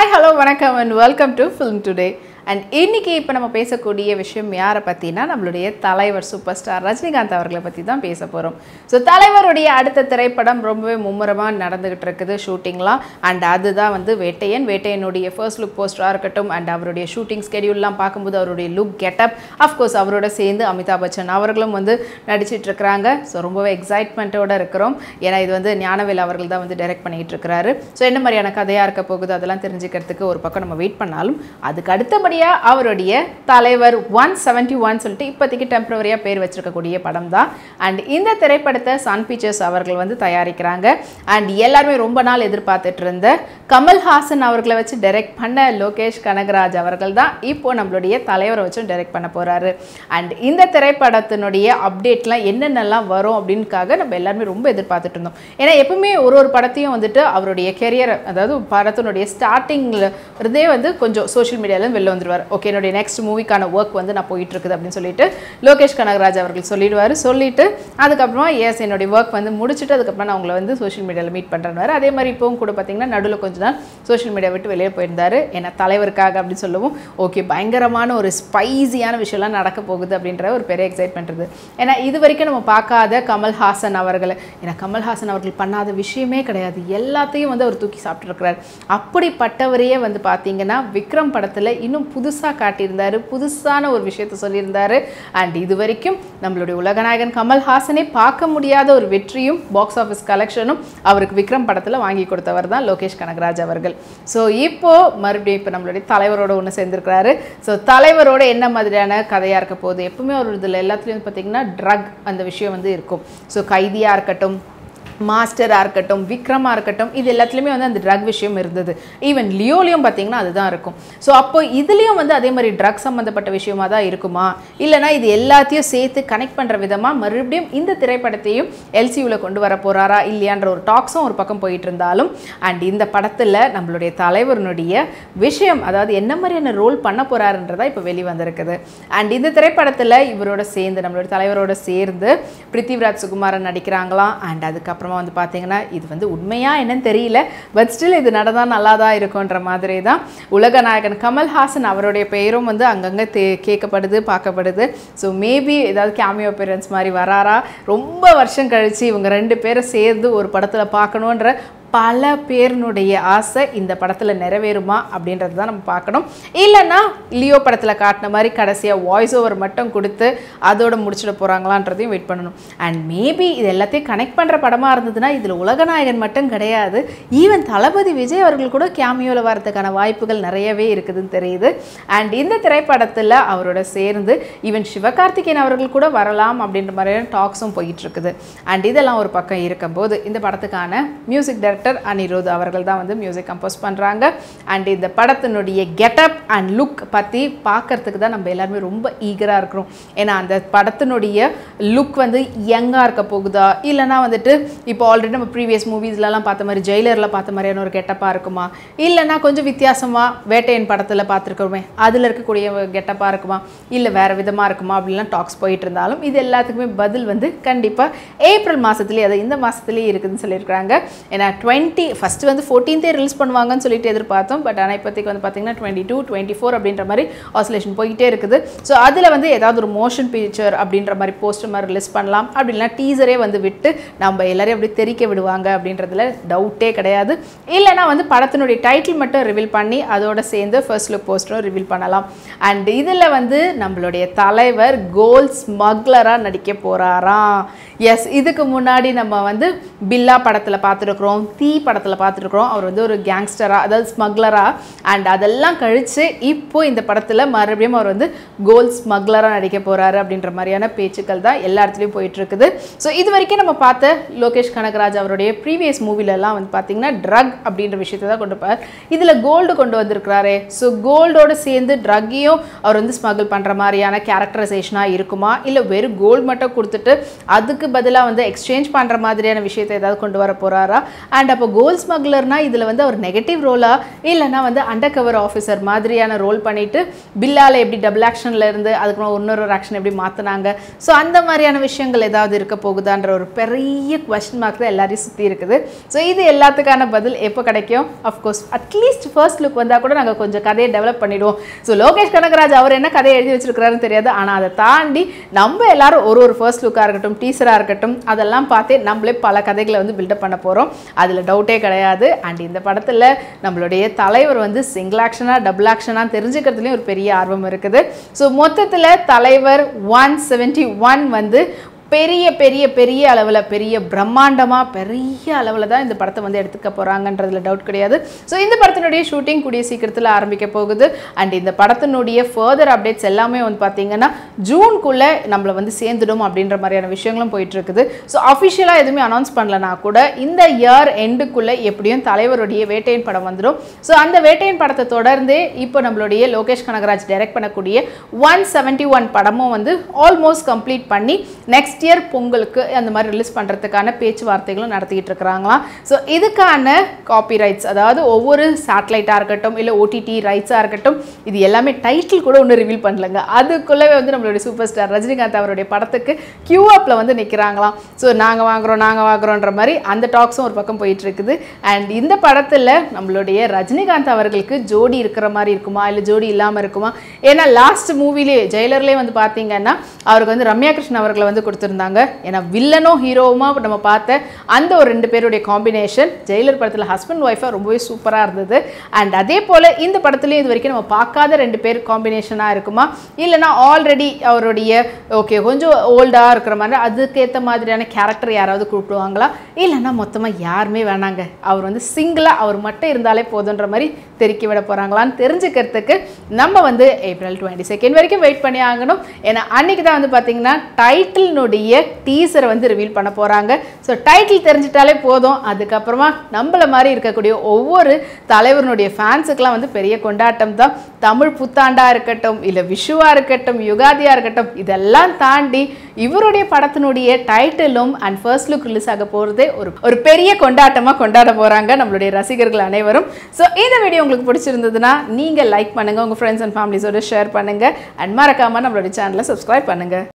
hi hello வணக்கம் and welcome to film today and இன்னைக்கு இப்போ நம்ம பேசக்கூடிய விஷயம் யாரை பற்றினா நம்மளுடைய தலைவர் சூப்பர் ஸ்டார் ரஜினிகாந்த் அவர்களை பற்றி தான் பேச போகிறோம் ஸோ தலைவருடைய அடுத்த திரைப்படம் ரொம்பவே மும்முரமாக நடந்துகிட்டு இருக்குது ஷூட்டிங்லாம் அண்ட் அதுதான் வந்து வேட்டையன் வேட்டையனுடைய ஃபர்ஸ்ட் லுக் போஸ்டராக இருக்கட்டும் அண்ட் அவருடைய ஷூட்டிங் ஸ்கெடியூல்லாம் பார்க்கும்போது அவருடைய லுக் கெட்டப் அஃப்கோர்ஸ் அவரோட சேர்ந்து அமிதாப் பச்சன் அவர்களும் வந்து நடிச்சிட்டு இருக்கிறாங்க ஸோ ரொம்பவே எக்ஸைட்மெண்ட்டோட இருக்கிறோம் ஏன்னா இது வந்து ஞானவேல் அவர்கள் தான் வந்து டைரக்ட் பண்ணிட்டு இருக்கிறாரு ஸோ என்ன மாதிரியான கதையாக இருக்க போகுது அதெல்லாம் தெரிஞ்சுக்கிறதுக்கு ஒரு பக்கம் நம்ம வெயிட் பண்ணாலும் அதுக்கு அடுத்தபடியாக அவருடைய தலைவர் ஒன் செவன்ட்டி ஒன் சொல்லிட்டு இப்போதைக்கு டெம்பரவரியாக பேர் வச்சிருக்கக்கூடிய படம் தான் அண்ட் இந்த திரைப்படத்தை சன் பிக்சர்ஸ் அவர்கள் வந்து தயாரிக்கிறாங்க அண்ட் எல்லாருமே ரொம்ப நாள் எதிர்பார்த்துட்டு இருந்த கமல்ஹாசன் அவர்களை வச்சு டைரக்ட் பண்ண லோகேஷ் கனகராஜ் அவர்கள் தான் இப்போ நம்மளுடைய தலைவரை வச்சு டைரக்ட் பண்ண போறாரு அண்ட் இந்த திரைப்படத்தினுடைய அப்டேட்லாம் என்னென்னலாம் வரும் அப்படின்னுக்காக நம்ம எல்லாருமே ரொம்ப எதிர்பார்த்துட்டு இருந்தோம் ஏன்னா எப்பவுமே ஒரு ஒரு படத்தையும் வந்துட்டு அவருடைய கெரியர் அதாவது படத்தினுடைய ஸ்டார்டிங்கில் இருந்தே வந்து கொஞ்சம் சோஷியல் மீடியாவில் வெளில வந்துடுவார் ஓகே என்னுடைய நெக்ஸ்ட் மூவிக்கான ஒர்க் வந்து நான் போயிட்டு இருக்குது அப்படின்னு சொல்லிட்டு லோகேஷ் கனகராஜ் அவர்கள் சொல்லிடுவார் சொல்லிட்டு அதுக்கப்புறமா எஸ் என்னுடைய ஒர்க் வந்து முடிச்சுட்டு அதுக்கப்புறம் நான் உங்களை வந்து சோஷியல் மீடியாவில் மீட் பண்ணுறேன்னு அதே மாதிரி இப்போவும் கூட பார்த்தீங்கன்னா நடுவில் கொஞ்ச நாள் சோஷியல் மீடியா விட்டு வெளியே போயிருந்தாரு ஏன்னா தலைவருக்காக அப்படின்னு சொல்லவும் ஓகே பயங்கரமான ஒரு ஸ்பைசியான விஷயம்லாம் நடக்க போகுது அப்படின்ற ஒரு பெரிய எக்ஸைட்மெண்ட் இருக்குது ஏன்னா இது வரைக்கும் நம்ம பார்க்காத கமல்ஹாசன் அவர்களை ஏன்னா கமல்ஹாசன் அவர்கள் பண்ணாத விஷயமே கிடையாது எல்லாத்தையும் வந்து அவர் தூக்கி சாப்பிட்ருக்கிறார் அப்படிப்பட்டவரையே வந்து பார்த்தீங்கன்னா விக்ரம் படத்தில் இன்னும் புதுசாக காட்டியிருந்தாரு புதுசான ஒரு விஷயத்த சொல்லியிருந்தாரு அண்ட் இது வரைக்கும் நம்மளுடைய உலகநாயகன் கமல்ஹாசனே பார்க்க முடியாத ஒரு வெற்றியும் பாக்ஸ் ஆஃபீஸ் கலெக்ஷனும் அவருக்கு விக்ரம் படத்தில் வாங்கி கொடுத்தவர் தான் லோகேஷ் கனகராஜ் அவர்கள் ஸோ இப்போ மறுபடியும் இப்போ நம்மளுடைய தலைவரோட ஒன்று சேர்ந்திருக்கிறாரு ஸோ தலைவரோட என்ன மாதிரியான கதையாக இருக்க போகுது எப்பவுமே ஒரு இதில் எல்லாத்துலேயும் பார்த்தீங்கன்னா ட்ரக் அந்த விஷயம் வந்து இருக்கும் ஸோ கைதியாக இருக்கட்டும் மாஸ்டராக இருக்கட்டும் விக்ரமாக இருக்கட்டும் இது எல்லாத்துலேயுமே வந்து அந்த ட்ரக் விஷயம் இருந்தது ஈவன் லியோலையும் பார்த்தீங்கன்னா அதுதான் இருக்கும் ஸோ அப்போ இதுலேயும் வந்து அதே மாதிரி ட்ரக் சம்மந்தப்பட்ட விஷயமா தான் இருக்குமா இல்லைனா இது எல்லாத்தையும் சேர்த்து கனெக்ட் பண்ணுற விதமாக மறுபடியும் இந்த திரைப்படத்தையும் எல்சியூவில் கொண்டு வர போகிறாரா இல்லையான்ற ஒரு டாக்ஸும் ஒரு பக்கம் போயிட்டு இருந்தாலும் அண்ட் இந்த படத்தில் நம்மளுடைய தலைவருடைய விஷயம் அதாவது என்ன மாதிரியான ரோல் பண்ண போகிறாருன்றதா இப்போ வெளி வந்திருக்குது அண்ட் இந்த திரைப்படத்தில் இவரோட சேர்ந்து நம்மளுடைய தலைவரோட சேர்ந்து பிருத்திவிராஜ் சுகுமாரன் நடிக்கிறாங்களாம் அண்ட் அதுக்கப்புறம் அப்புறமா வந்து பார்த்தீங்கன்னா இது வந்து உண்மையாக என்னன்னு தெரியல பட் ஸ்டில் இது நடந்தால் நல்லா தான் இருக்குன்ற மாதிரி தான் உலக நாயகன் கமல்ஹாசன் அவருடைய பெயரும் வந்து அங்கங்கே தே கேட்கப்படுது பார்க்கப்படுது ஸோ மேபி ஏதாவது கேமியோ பேரன்ஸ் மாதிரி வராரா ரொம்ப வருஷம் கழித்து இவங்க ரெண்டு பேரும் சேர்ந்து ஒரு படத்தில் பார்க்கணுன்ற பல பேருனுடைய ஆசை இந்த படத்தில் நிறைவேறுமா அப்படின்றது தான் நம்ம பார்க்கணும் இல்லைன்னா லியோ படத்தில் காட்டின மாதிரி கடைசியாக வாய்ஸ் ஓவர் மட்டும் கொடுத்து அதோட முடிச்சிட போகிறாங்களான்றதையும் வெயிட் பண்ணணும் அண்ட் மேபி இது எல்லாத்தையும் கனெக்ட் பண்ணுற படமாக இருந்ததுன்னா இதில் உலகநாயகன் மட்டும் கிடையாது ஈவன் தளபதி விஜய் அவர்கள் கூட கேமியோவில் வரதுக்கான வாய்ப்புகள் நிறையவே இருக்குதுன்னு தெரியுது அண்ட் இந்த திரைப்படத்தில் அவரோட சேர்ந்து ஈவன் சிவகார்த்திகேயன் அவர்கள் கூட வரலாம் அப்படின்ற மாதிரியான டாக்ஸும் போயிட்டு இருக்குது அண்ட் இதெல்லாம் ஒரு பக்கம் இருக்கும்போது இந்த படத்துக்கான மியூசிக் டைரக்டர் டைரக்டர் அனிருத் அவர்கள் தான் வந்து மியூசிக் கம்போஸ் பண்ணுறாங்க அண்ட் இந்த படத்தினுடைய கெட்டப் அண்ட் லுக் பற்றி பார்க்கறதுக்கு தான் நம்ம எல்லாருமே ரொம்ப ஈகராக இருக்கிறோம் ஏன்னா அந்த படத்தினுடைய லுக் வந்து யங்காக இருக்க போகுதா இல்லைனா வந்துட்டு இப்போ ஆல்ரெடி நம்ம ப்ரீவியஸ் மூவிஸ்லலாம் பார்த்த மாதிரி ஜெயிலரில் பார்த்த மாதிரியான ஒரு கெட்டப்பாக இருக்குமா இல்லைனா கொஞ்சம் வித்தியாசமாக வேட்டையன் படத்தில் பார்த்துருக்கோமே அதில் இருக்கக்கூடிய கெட்டப்பாக இருக்குமா இல்லை வேறு விதமாக இருக்குமா அப்படின்லாம் டாக்ஸ் போயிட்டு இருந்தாலும் இது எல்லாத்துக்குமே பதில் வந்து கண்டிப்பாக ஏப்ரல் மாதத்துலேயே அது இந்த மாதத்துலேயே இருக்குதுன்னு சொல்லியிருக்கிறாங்க ஏன்னா டுவெண்ட்டி ஃபஸ்ட்டு வந்து ஃபோர்டீன்த்தே ரிலீஸ் பண்ணுவாங்கன்னு சொல்லிட்டு எதிர்பார்த்தோம் பட் ஆனால் இப்போதைக்கு வந்து பார்த்தீங்கன்னா டுவெண்ட்டி டூ டுவெண்ட்டி ஃபோர் அப்படின்ற மாதிரி ஆசோலேஷன் போய்கிட்டே இருக்குது ஸோ அதில் வந்து ஏதாவது ஒரு மோஷன் பிக்சர் அப்படின்ற மாதிரி போஸ்டர் மாதிரி ரிலீஸ் பண்ணலாம் அப்படின்னா டீசரே வந்து விட்டு நம்ம எல்லாரையும் அப்படி தெரிக்க விடுவாங்க அப்படின்றதுல டவுட்டே கிடையாது இல்லைனா வந்து படத்தினுடைய டைட்டில் மட்டும் ரிவீல் பண்ணி அதோட சேர்ந்து ஃபர்ஸ்ட் லுக் போஸ்டரும் ரிவீல் பண்ணலாம் அண்ட் இதில் வந்து நம்மளுடைய தலைவர் கோல் ஸ்மக்லராக நடிக்க போகிறாராம் எஸ் இதுக்கு முன்னாடி நம்ம வந்து பில்லா படத்தில் பார்த்துருக்குறோம் தீ படத்தில் பார்த்துருக்குறோம் அவர் வந்து ஒரு கேங்ஸ்டராக அதாவது ஸ்மக்லராக அண்ட் அதெல்லாம் கழித்து இப்போ இந்த படத்தில் மறுபடியும் அவர் வந்து கோல் ஸ்மக்லராக நடிக்க போகிறாரு அப்படின்ற மாதிரியான பேச்சுக்கள் தான் எல்லா இடத்துலையும் போயிட்டுருக்குது ஸோ இது வரைக்கும் நம்ம பார்த்த லோகேஷ் கனகராஜ் அவருடைய ப்ரீவியஸ் மூவிலெல்லாம் வந்து பார்த்திங்கன்னா ட்ரக் அப்படின்ற விஷயத்தை தான் கொண்டு போவார் இதில் கோல்டு கொண்டு வந்திருக்கிறாரே ஸோ கோல்டோடு சேர்ந்து ட்ரக்கையும் அவர் வந்து ஸ்மகிள் பண்ணுற மாதிரியான கேரக்டரைசேஷனாக இருக்குமா இல்லை வெறும் கோல்டு மட்டும் கொடுத்துட்டு அதுக்கு பதிலாக வந்து எக்ஸ்சேஞ்ச் பண்ணுற மாதிரியான விஷயத்தை ஏதாவது கொண்டு வர போகிறாரா அண்ட் அப்போ கோல் ஸ்மக்லர்னா இதில் வந்து அவர் நெகட்டிவ் ரோலா இல்லைன்னா வந்து அண்டர் கவர் ஆஃபீஸர் மாதிரியான ரோல் பண்ணிட்டு பில்லால எப்படி டபுள் ஆக்ஷனில் இருந்து அதுக்கப்புறம் இன்னொரு ஒரு ஆக்ஷன் எப்படி மாற்றினாங்க ஸோ அந்த மாதிரியான விஷயங்கள் ஏதாவது இருக்க போகுதான்ற ஒரு பெரிய கொஸ்டின் மார்க் தான் எல்லாரையும் சுற்றி இருக்குது ஸோ இது எல்லாத்துக்கான பதில் எப்போ கிடைக்கும் அஃப்கோர்ஸ் அட்லீஸ்ட் ஃபர்ஸ்ட் லுக் வந்தால் கூட நாங்கள் கொஞ்சம் கதையை டெவலப் பண்ணிடுவோம் ஸோ லோகேஷ் கனகராஜ் அவர் என்ன கதையை எழுதி வச்சிருக்கிறாருன்னு தெரியாது ஆனால் அதை தாண்டி நம்ம எல்லாரும் ஒரு ஒரு ஃபர்ஸ்ட் லுக்காக இருக்கட்டும் டீசராக இருக்கட்டும் அதெல்லாம் பார்த்தே நம்மளே பல கதைகளை வந்து பில்டப் பண்ண போகிறோம் அதில் டவுட்டே கிடையாது அண்ட் இந்த படத்தில் நம்மளுடைய தலைவர் வந்து சிங்கிள் ஆக்ஷனாக டபுள் ஆக்ஷனாக தெரிஞ்சுக்கிறதுலையும் ஒரு பெரிய ஆர்வம் இருக்குது ஸோ மொத்தத்தில் தலைவர் ஒன் செவன்ட்டி ஒன் வந்து பெரிய பெரிய பெரிய அளவில் பெரிய பிரம்மாண்டமாக பெரிய அளவில் தான் இந்த படத்தை வந்து எடுத்துக்க போகிறாங்கன்றதுல டவுட் கிடையாது ஸோ இந்த படத்தினுடைய ஷூட்டிங் கூடிய சீக்கிரத்தில் ஆரம்பிக்க போகுது அண்ட் இந்த படத்தினுடைய ஃபர்தர் அப்டேட்ஸ் எல்லாமே வந்து பார்த்தீங்கன்னா ஜூனுக்குள்ளே நம்மளை வந்து சேர்ந்துடும் அப்படின்ற மாதிரியான விஷயங்களும் போயிட்டு இருக்குது ஸோ அஃபிஷியலாக எதுவுமே அனௌன்ஸ் பண்ணலனா கூட இந்த இயர் எண்டுக்குள்ளே எப்படியும் தலைவருடைய வேட்டையன் படம் வந்துடும் ஸோ அந்த வேட்டையன் படத்தை தொடர்ந்தே இப்போ நம்மளுடைய லோகேஷ் கனகராஜ் டைரக்ட் பண்ணக்கூடிய ஒன் செவன்ட்டி ஒன் படமும் வந்து ஆல்மோஸ்ட் கம்ப்ளீட் பண்ணி நெக்ஸ்ட் இயர் பொங்கலுக்கு அந்த மாதிரி ரிலீஸ் பண்ணுறதுக்கான பேச்சுவார்த்தைகளும் நடத்திக்கிட்டு இருக்கிறாங்களாம் ஸோ இதுக்கான காப்பி ரைட்ஸ் அதாவது ஒவ்வொரு சேட்டலைட்டாக இருக்கட்டும் இல்லை ஓடிடி ரைட்ஸாக இருக்கட்டும் இது எல்லாமே டைட்டில் கூட ஒன்றும் ரிவீல் பண்ணலங்க அதுக்குள்ளவே வந்து நம்மளுடைய சூப்பர் ஸ்டார் ரஜினிகாந்த் அவருடைய படத்துக்கு கியூ அப்பில் வந்து நிற்கிறாங்களாம் ஸோ நாங்கள் வாங்குறோம் நாங்கள் வாங்குறோன்ற மாதிரி அந்த டாக்ஸும் ஒரு பக்கம் போயிட்டு இருக்குது அண்ட் இந்த படத்தில் நம்மளுடைய ரஜினிகாந்த் அவர்களுக்கு ஜோடி இருக்கிற மாதிரி இருக்குமா இல்லை ஜோடி இல்லாமல் இருக்குமா ஏன்னா லாஸ்ட் மூவிலே ஜெயிலர்லேயே வந்து பார்த்தீங்கன்னா அவருக்கு வந்து ரம்யா கிருஷ்ணன் அவர்களை வந்து கொடுத்துருந்தாங்க ஏன்னா வில்லனும் ஹீரோவுமா நம்ம பார்த்த அந்த ஒரு ரெண்டு பேருடைய காம்பினேஷன் ஜெயிலர் படத்தில் ஹஸ்பண்ட் ஒய்ஃபாக ரொம்பவே சூப்பராக இருந்தது அண்ட் அதே போல் இந்த படத்துலையும் இது வரைக்கும் நம்ம பார்க்காத ரெண்டு பேர் காம்பினேஷனாக இருக்குமா இல்லைனா ஆல்ரெடி அவருடைய ஓகே கொஞ்சம் ஓல்டாக இருக்கிற மாதிரி அதுக்கேற்ற மாதிரியான கேரக்டர் யாராவது கூப்பிடுவாங்களா இல்லைன்னா மொத்தமாக யாருமே வேணாங்க அவர் வந்து சிங்கிளாக அவர் மட்டும் இருந்தாலே போதுன்ற மாதிரி தெருக்கி விட போகிறாங்களான்னு தெரிஞ்சுக்கிறதுக்கு நம்ம வந்து ஏப்ரல் டுவெண்ட்டி செகண்ட் வரைக்கும் வெயிட் பண்ணி ஆகணும் ஏன்னா அன்னைக்கு தான் வந்து பார்த்தீங்கன்னா டைட்டில்னுடைய டீசரை வந்து ரிவீல் பண்ண போகிறாங்க ஸோ டைட்டில் தெரிஞ்சிட்டாலே போதும் அதுக்கப்புறமா நம்மள மாதிரி இருக்கக்கூடிய ஒவ்வொரு தலைவருடைய ஃபேன்ஸுக்கெல்லாம் வந்து பெரிய கொண்டாட்டம் தான் தமிழ் புத்தாண்டாக இருக்கட்டும் இல்லை விஷுவாக இருக்கட்டும் யுகாதியாக இருக்கட்டும் இதெல்லாம் தாண்டி இவருடைய படத்தினுடைய டைட்டிலும் அண்ட் ஃபர்ஸ்ட் லுக் ரிலீஸ் ஆக போகிறதே ஒரு ஒரு பெரிய கொண்டாட்டமாக கொண்டாட போகிறாங்க நம்மளுடைய ரசிகர்கள் அனைவரும் ஸோ இந்த வீடியோ உங்களுக்கு பிடிச்சிருந்ததுன்னா நீங்கள் லைக் பண்ணுங்கள் உங்கள் ஃப்ரெண்ட்ஸ் அண்ட் ஃபேமிலிஸோட ஷேர் பண்ணுங்கள் அண்ட் மறக்காமல் நம்மளுடைய சேனலை சப்ஸ்கிரைப் பண்ணுங்கள்